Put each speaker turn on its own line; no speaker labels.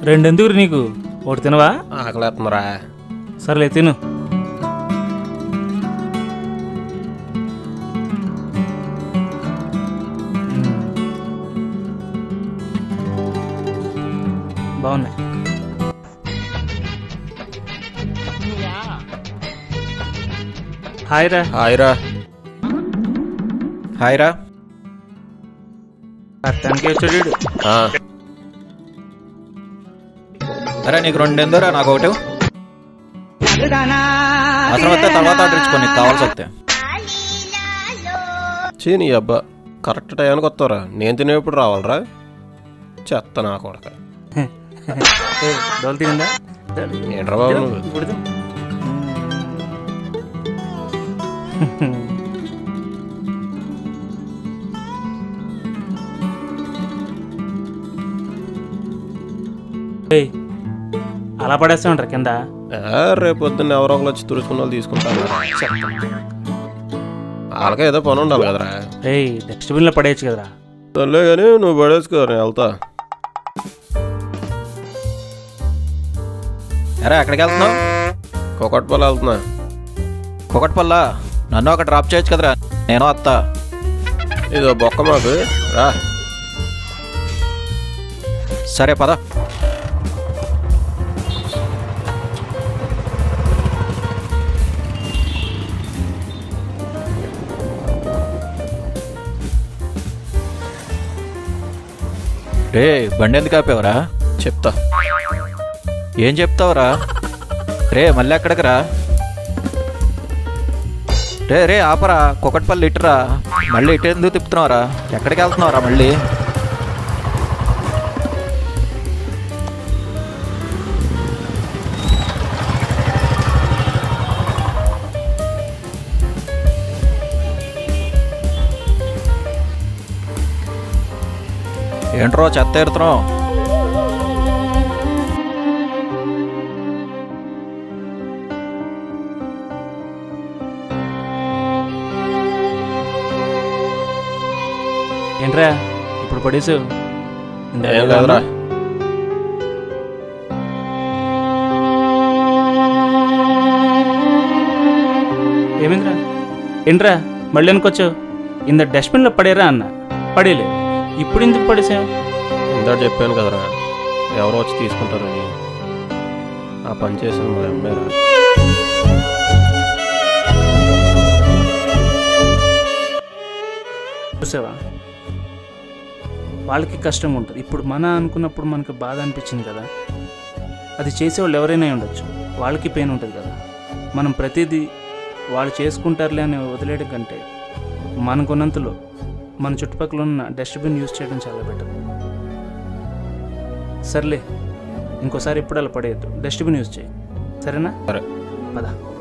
రెండెందుకు నీకు ఒకటి తినవా
ఆకలేస్తుందిరా
సర్లే తిను బాగున్నాయి హాయ్ రా
హాయిరా హాయిరా
అర్థానికి వచ్చాడు వీడు.
ఆ,
అరే నీకు రెండు ఎందురా నాకు ఒకటి అవసరం వస్తే తర్వాత ఆర్డర్ ఇచ్చుకో నీకు కావాల్సి వస్తే
చీ నీ అబ్బా కరెక్ట్ టైంకి వస్తావురా నేను తినేప్పుడు రావాలరా చెత్త నా కొడక
ఏ, దోలు తిరిందా
ఏంట్రా బాబు నువ్వు
ఇప్పుడు తిను. ఏయ్, అలా పడేస్తా ఉంటారు కింద
ఆ, రేపు పొద్దున్న ఎవరో ఒకరు వచ్చి తుడుచుకున్న వాళ్ళు తీసుకుంటాను వాళ్ళకే ఏదో పని ఉండాలి కదరా
ఏయ్ డస్ట్బిన్లో పడేయచ్చు కదరా
సర్లే కానీ నువ్వు పడేసుకో నేను వెళ్తా
అరే ఎక్కడికి వెళ్తున్నావు
కొకట్పల్లి వెళ్తున్నా
కుకట్పల్ల నన్ను ఒక డ్రాప్ చేయొచ్చు కదరా నేను వస్తా
ఇదో బొక్క మాకు రా
సరే పద రే బండి ఎందుకు ఆపేవరా
చెప్తా
ఏం చెప్తావురా రే మళ్ళీ ఎక్కడికి రా రే రే ఆపరా కుకట్పల్లి ఇటురా మళ్ళీ ఇటు ఎందుకు తిప్పుతున్నావురా ఎక్కడికి వెళ్తున్నావురా మళ్ళీ ఏంట్రో చెత్త ఎడుతున్నావు
ఏంట్రా ఇప్పుడు పడేసావు ఇందాక
ఏం లేదురా
ఏమైందిరా ఏంట్రా మళ్ళీ వెనకొచ్చావు ఇంద డస్ట్బిన్లో పడేరా అన్న పడేలే ఇప్పుడు ఎందుకు పడేసావు
ఇందా చెప్పాను కదరా ఎవరో వచ్చి తీసుకుంటారని ఆ పని చేసిన మా అమ్మాయిరా
చూసావా వాళ్ళకి కష్టంగా ఉంటుంది ఇప్పుడు మన అనుకున్నప్పుడు మనకు బాధ అనిపించింది కదా అది చేసేవాళ్ళు ఎవరైనా అయి ఉండొచ్చు వాళ్ళకి పెయిన్ ఉంటుంది కదా మనం ప్రతిదీ వాళ్ళు చేసుకుంటారులే అని వదిలేయడం కంటే మనకున్నంతలో మన చుట్టుపక్కల ఉన్న డస్ట్బిన్ యూజ్ చేయడం చాలా బెటర్ సర్లే ఇంకోసారి ఎప్పుడు అలా పడేయద్దు డస్ట్బిన్ యూజ్ చేయి సరేనా
సరే
పద